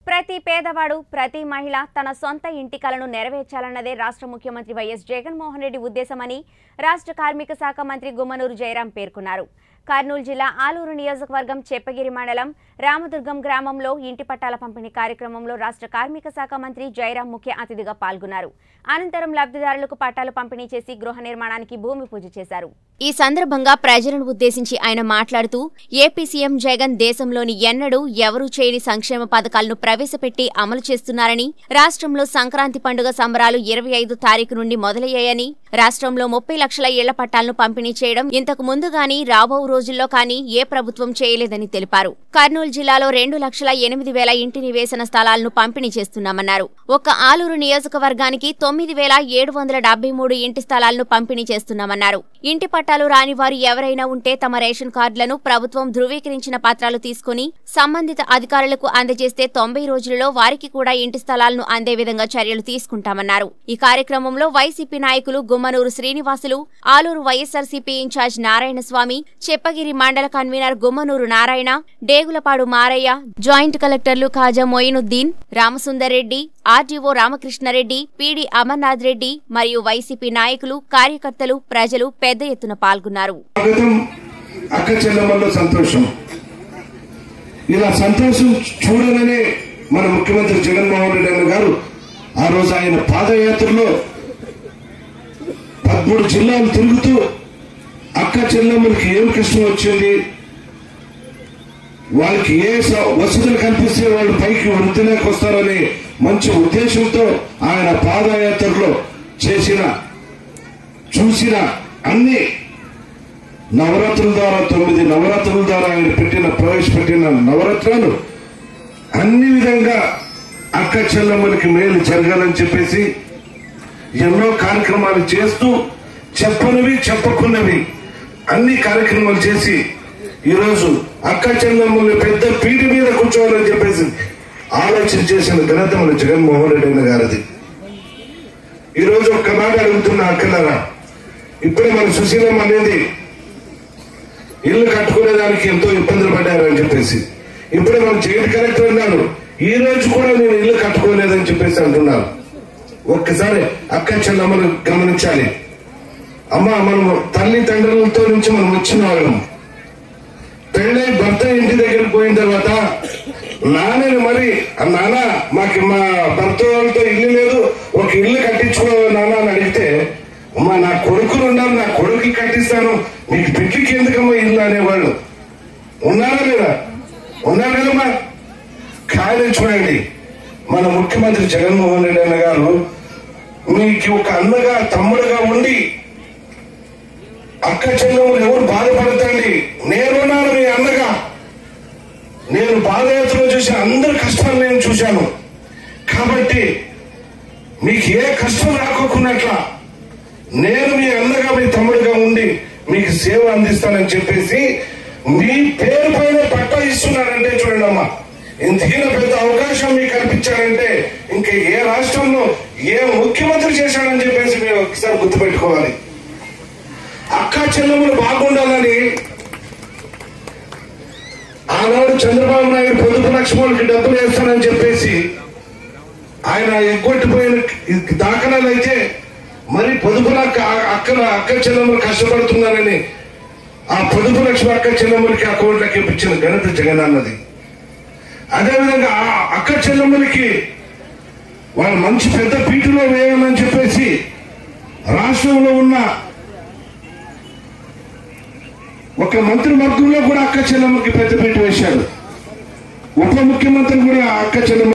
ప్రతి పేదవాడు ప్రతి మహిళ తన సొంత ఇంటి కలను నెరవేర్చాలన్నదే రాష్ట్ర ముఖ్యమంత్రి వైఎస్ జగన్మోహన్ రెడ్డి ఉద్దేశమని రాష్ట్ర కార్మిక శాఖ మంత్రి గుమ్మనూరు జయరాం పేర్కొన్నారు కర్నూలు జిల్లా ఆలూరు నియోజకవర్గం చెప్పగిరి మండలం రామదుర్గం గ్రామంలో ఇంటి పట్టాల పంపిణీ కార్యక్రమంలో రాష్ట్ర కార్మిక శాఖ మంత్రి జయరాం ముఖ్య అతిథిగా పాల్గొన్నారు అనంతరం లబ్ధిదారులకు పట్టాలు పంపిణీ చేసి గృహ నిర్మాణానికి భూమి పూజ చేశారు ఈ సందర్భంగా ప్రజలను ఉద్దేశించి ఆయన మాట్లాడుతూ ఏపీ సీఎం జగన్ దేశంలోని ఎన్నడూ ఎవరూ చేయని సంక్షేమ పథకాలను ప్రవేశపెట్టి అమలు చేస్తున్నారని రాష్ట్రంలో సంక్రాంతి పండుగ సంబరాలు ఇరవై ఐదు తారీఖు నుండి మొదలయ్యాయని రాష్ట్రంలో ముప్పై లక్షల ఇళ్ల పట్టాలను పంపిణీ చేయడం ఇంతకు ముందు గాని రాబో రోజుల్లో కానీ ఏ ప్రభుత్వం చేయలేదని తెలిపారు కర్నూలు జిల్లాలో రెండు లక్షల ఎనిమిది వేల ఇంటి నివేశన స్థలాలను పంపిణీ చేస్తున్నామన్నారు ఒక్క ఆలూరు నియోజకవర్గానికి తొమ్మిది వేల ఏడు వందల డెబ్బై మూడు ఇంటి స్థలాలను పంపిణీ చేస్తున్నామన్నారు ఇంటి పట్టాలు రాని వారు ఎవరైనా ఉంటే తమ రేషన్ కార్డులను ప్రభుత్వం ధృవీకరించిన పత్రాలు తీసుకుని సంబంధిత అధికారులకు అందజేస్తే తొంభై రోజులలో వారికి కూడా ఇంటి స్థలాలను అందే విధంగా చర్యలు తీసుకుంటామన్నారు ఈ కార్యక్రమంలో వైసీపీ నాయకులు గుమ్మనూరు శ్రీనివాసులు ఆలూరు వైఎస్ఆర్సీపీ ఇన్ఛార్జ్ నారాయణ స్వామి చెప్పగిరి మండల కన్వీనర్ గుమ్మనూరు నారాయణ డేగులపాడు మారయ్య జాయింట్ కలెక్టర్లు ఖాజా మొయినుద్దీన్ రామసుందర్ రెడ్డి ఆర్డీఓ రామకృష్ణారెడ్డి పీడీ అమర్నాథ్ రెడ్డి మరియు వైసీపీ నాయకులు కార్యకర్తలు ప్రజలు పెద్ద ఎత్తున పాల్గొన్నారు స్వాగతం అక్క చెల్లెమ్మల్లో సంతోషం ఇలా సంతోషం చూడాలనే మన ముఖ్యమంత్రి జగన్మోహన్ రెడ్డి అన్న గారు ఆ రోజు ఆయన పాదయాత్రలో పదమూడు జిల్లాలు తిరుగుతూ అక్క చెల్లెమ్మలకి ఏం కష్టం వచ్చింది వాళ్ళకి ఏ స- వసతులు కల్పిస్తే వాళ్ళు పైకి వృద్ధిలోకి వస్తారనే మంచి ఉద్దేశంతో ఆయన పాదయాత్రలో చేసిన చూసిన అన్ని నవరాత్రుల ద్వారా తొమ్మిది నవరాత్రుల ద్వారా ఆయన పెట్టిన ప్రవేశపెట్టిన నవరత్నాలు అన్ని విధంగా అక్క చెల్లెమ్మలకి మేలు జరగాలని చెప్పేసి ఎన్నో కార్యక్రమాలు చేస్తూ చెప్పనివి చెప్పకున్నవి అన్ని కార్యక్రమాలు చేసి ఈరోజు అక్క చెల్లెమ్మల్ని పెద్ద పీటి మీద కూర్చోవాలని చెప్పేసి ఆలోచన చేసిన ఘనత మన జగన్మోహన్ రెడ్డి అన్న గారిది ఈరోజు ఒక్క మాట అడుగుతున్న అక్కలారా ఇప్పుడే మన సుశీలమ్మ అనేది ఇల్లు కట్టుకునేదానికి ఎంతో ఇబ్బందులు పడ్డారని చెప్పేసి ఇప్పుడే మన జైలు కలెక్టర్ అన్నాడు ఈ రోజు కూడా నేను ఇల్లు కట్టుకోలేదని చెప్పేసి అంటున్నారు ఒక్కసారి అక్క చెల్లమ్మను గమనించాలి అమ్మ మనము తల్లి తండ్రులతో నుంచి మనం వచ్చిన వాళ్ళం పెళ్ళై భర్త ఇంటి దగ్గరికి పోయిన తర్వాత నాన్నని మరి "ఆ నాన్న మాకు మా భర్త వాళ్ళతో ఇల్లు లేదు ఒక ఇల్లు కట్టించుకో నాన్న అని అడిగితే అమ్మా నా కొడుకులు ఉన్నారు నా కొడుకు కట్టిస్తాను నీకు పెళ్లికి ఎందుకమ్మా ఇల్లు అనేవాళ్ళు ఉన్నారా లేదా ఉన్నారు కదమ్మా కానీ చూడండి మన ముఖ్యమంత్రి జగన్మోహన్ రెడ్డి అన్న గారు మీకు ఒక అన్నగా తమ్ముడుగా ఉండి అక్క చెల్లెములు ఎవరు బాధపడతండి నేనున్నాను మీ అన్నగా నేను పాదయాత్రలో చూసిన అందరి కష్టాలు నేను చూశాను కాబట్టి మీకు ఏ కష్టం రాకోకున్నట్ల నేను మీ అన్నగా మీ తమ్ముడుగా ఉండి మీకు సేవ అందిస్తానని చెప్పేసి మీ పేరు పైన పట్టా ఇస్తున్నారంటే చూడండి అమ్మా ఇంతకైనా పెద్ద అవకాశం మీకు కల్పించారంటే ఇంకా ఏ రాష్ట్రంలో ఏ ముఖ్యమంత్రి చేశాడని చెప్పేసి మీరు ఒకసారి గుర్తుపెట్టుకోవాలి అక్క చెల్లెములు బాగుండాలని ఆనాడు చంద్రబాబు నాయుడు పొదుపు లక్ష్మణులకి డబ్బులు వేస్తానని చెప్పేసి ఆయన ఎగ్గొట్టిపోయిన దాఖలాలు అయితే మరి పొదుపు లక్క అక్కల అక్క చెల్లెములు కష్టపడుతున్నారని ఆ పొదుపు లక్ష్మి అక్క చెల్లెములకి అకౌంట్లకి ఇప్పించిన ఘనత జగన్ అన్నది అదేవిధంగా ఆ అక్క చెల్లెములకి వాళ్ళు మంచి పెద్ద పీటులో వేయాలని చెప్పేసి రాష్ట్రంలో ఉన్న ఒక మంత్రి వర్గంలో కూడా అక్క చెల్లెమ్మకి పెద్దపీట వేశాడు ఉప ముఖ్యమంత్రి కూడా అక్క చెల్లెమ్మ